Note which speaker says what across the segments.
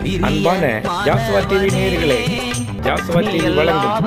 Speaker 1: அன்பான ஜாஸ்வா டிவி நேயர்களே ஜாஸ்வா டிவி வழங்கும்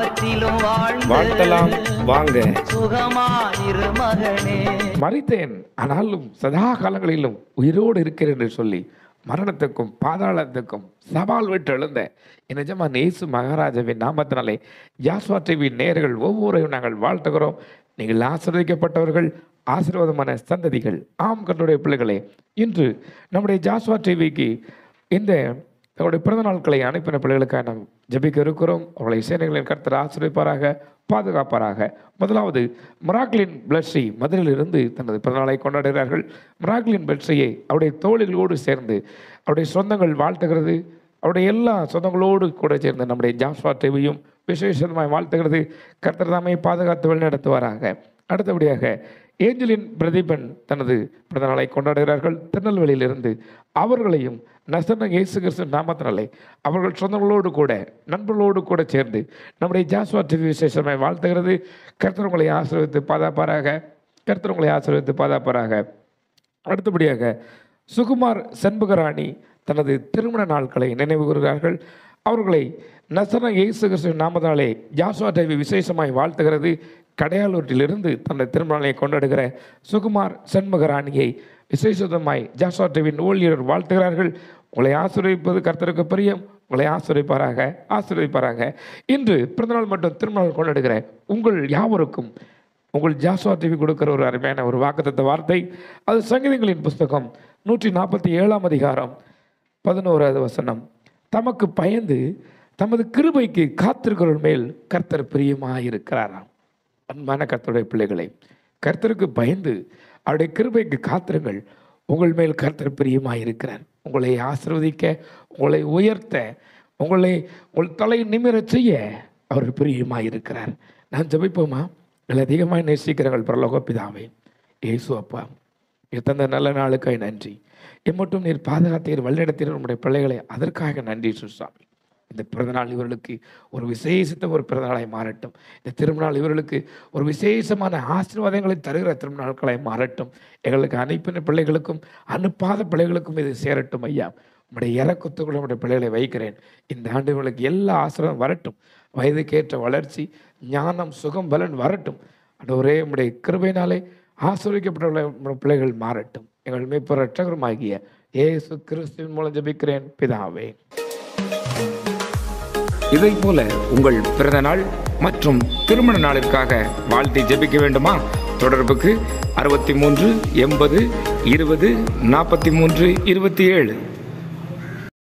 Speaker 1: வாழ்த்தலாம் வாங்க
Speaker 2: சுகமாயிரு மகனே
Speaker 1: மறித்தேன் ஆனாலும் சதா காலங்களிலும் உயிரோடு இருக்கிறேன் என்று சொல்லி மரணத்துக்கும் பாதாளத்துக்கும் சவால் விட்டு எழுந்த என் நிஜமான இயேசு மகாராஜாவின் நாமத்தினாலே ஜாஸ்வா டிவி நேயர்கள் ஒவ்வொருவரையும் நாங்கள் வாழ்த்துகிறோம் நீங்கள் ஆசீர்வதிக்கப்பட்டவர்கள் ஆசீர்வாதமான சந்ததிகள் ஆம் கண்டுடைய பிள்ளைகளே இன்று நம்முடைய ஜாஸ்வா டிவிக்கு இந்த தங்களுடைய பிறந்த நாட்களை அனுப்பின பிள்ளைகளுக்காக நாம் ஜெபிக்க இருக்கிறோம் அவர்களை சேனைகளின் கர்த்தர் ஆசிரியப்பாராக பாதுகாப்பாராக முதலாவது மராக்லின் பிளஸ்ஸி மதுரையிலிருந்து தனது பிறந்தநாளை கொண்டாடுகிறார்கள் மராக்லின் பிளஸ்ஸியை அவருடைய தோழிகளோடு சேர்ந்து அவருடைய சொந்தங்கள் வாழ்த்துகிறது அவருடைய எல்லா சொந்தங்களோடு கூட சேர்ந்து நம்முடைய ஜாஸ்வா டிவியும் விசேஷமாய் வாழ்த்துகிறது கர்த்தர் தாமே பாதுகாத்து வழிநடத்துவாராக அடுத்தபடியாக ஏஞ்சலின் பிரதீபன் தனது பிறந்தநாளை கொண்டாடுகிறார்கள் திருநெல்வேலியிலிருந்து அவர்களையும் நசன இயேசு கிறிஸ்து நாமத்தினாலே அவர்கள் சொந்தங்களோடு கூட நண்பர்களோடு கூட சேர்ந்து நம்முடைய ஜாஸ்வா டிவி விசேஷமாய் வாழ்த்துகிறது கர்த்தர் உங்களை ஆசீர்வதித்து பாதாப்பாராக கர்த்தர் உங்களை ஆசீர்வதித்து பாதாப்பாராக அடுத்தபடியாக சுகுமார் செண்பகராணி தனது திருமண நாட்களை நினைவு கூறுகிறார்கள் அவர்களை நசன இயேசு கிறிஸ்து நாமதாலே ஜாஸ்வா டிவி விசேஷமாய் வாழ்த்துகிறது கடையாளூரிலிருந்து தனது திருமணங்களை கொண்டாடுகிற சுகுமார் செண்பகராணியை விசேஷமாய் ஜாஸ்வா டிவியின் ஊழியர் வாழ்த்துகிறார்கள் உங்களை ஆசீர்வதிப்பது கர்த்தருக்கு பிரியம் உங்களை ஆசீர்வதிப்பாராக ஆசீர்வதிப்பாராக இன்று பிறந்தநாள் மற்றும் திருமணம் கொண்டாடுகிற உங்கள் யாவருக்கும் உங்கள் ஜாஸ்வா டிவி கொடுக்கிற ஒரு அருமையான ஒரு வாக்குத்தத்த வார்த்தை அது சங்கீதங்களின் புஸ்தகம் நூற்றி நாற்பத்தி ஏழாம் அதிகாரம் பதினோராவது வசனம் தமக்கு பயந்து தமது கிருபைக்கு காத்திருக்கிறவர் மேல் கர்த்தர் பிரியமாக இருக்கிறாராம் அன்பான கர்த்தருடைய பிள்ளைகளை கர்த்தருக்கு பயந்து அவருடைய கிருபைக்கு காத்திருங்கள் உங்கள் மேல் கர்த்தர் பிரியமாக இருக்கிறார் உங்களை ஆசிர்வதிக்க உங்களை உயர்த்த உங்களை உங்கள் தலை நிமிரச் செய்ய அவர் பிரியமாக இருக்கிறார் நான் ஜெபிப்போமா இல்லை அதிகமாக நேசிக்கிறவர்கள் பிரலோக பிதாவே ஏசு அப்பா நீர் தந்த நல்ல நாளுக்காய் நன்றி எம்மட்டும் நீர் பாதுகாத்தீர் வழிநடத்தீர் உங்களுடைய பிள்ளைகளை அதற்காக நன்றி சுசாமி இந்த பிறந்தநாள் இவர்களுக்கு ஒரு விசேஷத்த ஒரு பிறந்தநாளாய் மாறட்டும் இந்த திருமணநாள் இவர்களுக்கு ஒரு விசேஷமான ஆசீர்வாதங்களை தருகிற திருமணநாட்களாய் மாறட்டும் எங்களுக்கு அனுப்பின பிள்ளைகளுக்கும் அனுப்பாத பிள்ளைகளுக்கும் இது சேரட்டும் ஐயா உங்களுடைய இறக்கத்துக்குள்ள நம்முடைய பிள்ளைகளை வைக்கிறேன் இந்த ஆண்டு இவர்களுக்கு எல்லா ஆசீர்வாதம் வரட்டும் வயதுக்கேற்ற வளர்ச்சி ஞானம் சுகம் பலன் வரட்டும் ஒரே உடைய கிருபையினாலே ஆசிரியக்கப்பட்ட பிள்ளைகள் மாறட்டும் எங்கள் மீட்பு ரட்சகருமாகிய இயேசு கிறிஸ்துவின் மூலம் ஜெபிக்கிறேன் பிதாவே இதை போல உங்கள் பிறந்த நாள் மற்றும் திருமண நாளிற்காக வாழ்த்தி ஜெபிக்க வேண்டுமா தொடர்புக்கு அறுபத்தி மூன்று எண்பது இருபது நாற்பத்தி மூன்று இருபத்தி ஏழு